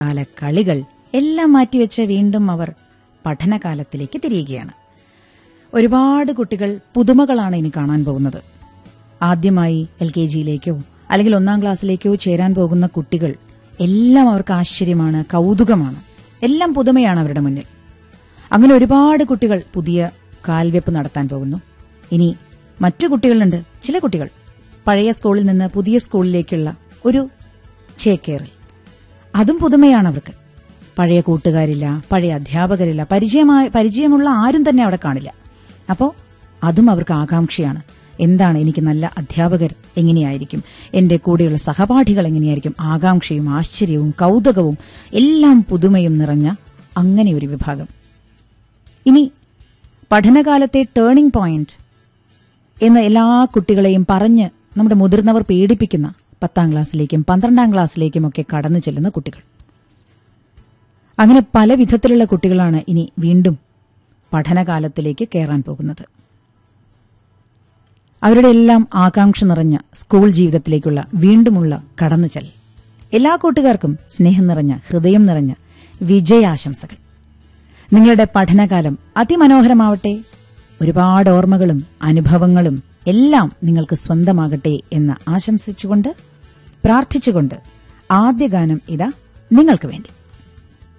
കാല കളികൾ എല്ലാം മാറ്റിവെച്ച് വീണ്ടും അവർ പഠനകാലത്തിലേക്ക് തിരിയുകയാണ് ഒരുപാട് കുട്ടികൾ പുതുമകളാണ് ഇനി കാണാൻ പോകുന്നത് ആദ്യമായി എൽ കെ ജിയിലേക്കോ അല്ലെങ്കിൽ ഒന്നാം ക്ലാസ്സിലേക്കോ ചേരാൻ പോകുന്ന കുട്ടികൾ എല്ലാം അവർക്ക് ആശ്ചര്യമാണ് കൗതുകമാണ് എല്ലാം പുതുമയാണ് അവരുടെ മുന്നിൽ അങ്ങനെ ഒരുപാട് കുട്ടികൾ പുതിയ കാൽവെപ്പ് നടത്താൻ പോകുന്നു ഇനി മറ്റു കുട്ടികളുണ്ട് ചില കുട്ടികൾ പഴയ സ്കൂളിൽ നിന്ന് പുതിയ സ്കൂളിലേക്കുള്ള ഒരു ചേക്കേറൽ അതും പുതുമയാണ് അവർക്ക് പഴയ കൂട്ടുകാരില്ല പഴയ അധ്യാപകരില്ല പരിചയമായ പരിചയമുള്ള ആരും തന്നെ അവിടെ കാണില്ല അപ്പോൾ അതും അവർക്ക് ആകാംക്ഷയാണ് എന്താണ് എനിക്ക് നല്ല അധ്യാപകർ എങ്ങനെയായിരിക്കും എന്റെ കൂടെയുള്ള സഹപാഠികൾ എങ്ങനെയായിരിക്കും ആകാംക്ഷയും ആശ്ചര്യവും കൗതുകവും എല്ലാം പുതുമയും നിറഞ്ഞ അങ്ങനെ ഒരു വിഭാഗം ഇനി പഠനകാലത്തെ ടേണിംഗ് പോയിന്റ് എന്ന് എല്ലാ കുട്ടികളെയും പറഞ്ഞ് നമ്മുടെ മുതിർന്നവർ പീഡിപ്പിക്കുന്ന പത്താം ക്ലാസ്സിലേക്കും പന്ത്രണ്ടാം ക്ലാസ്സിലേക്കും ഒക്കെ കടന്നു ചെല്ലുന്ന കുട്ടികൾ അങ്ങനെ പല വിധത്തിലുള്ള കുട്ടികളാണ് ഇനി വീണ്ടും പഠനകാലത്തിലേക്ക് കയറാൻ പോകുന്നത് അവരുടെ എല്ലാം ആകാംക്ഷ നിറഞ്ഞ സ്കൂൾ ജീവിതത്തിലേക്കുള്ള വീണ്ടുമുള്ള കടന്നുചെൽ എല്ലാ കൂട്ടുകാർക്കും സ്നേഹം നിറഞ്ഞ ഹൃദയം നിറഞ്ഞ വിജയാശംസകൾ നിങ്ങളുടെ പഠനകാലം അതിമനോഹരമാവട്ടെ ഒരുപാട് ഓർമ്മകളും അനുഭവങ്ങളും എല്ലാം നിങ്ങൾക്ക് സ്വന്തമാകട്ടെ എന്ന് ആശംസിച്ചുകൊണ്ട് പ്രാർത്ഥിച്ചുകൊണ്ട് ആദ്യ ഗാനം ഇതാ നിങ്ങൾക്ക് വേണ്ടി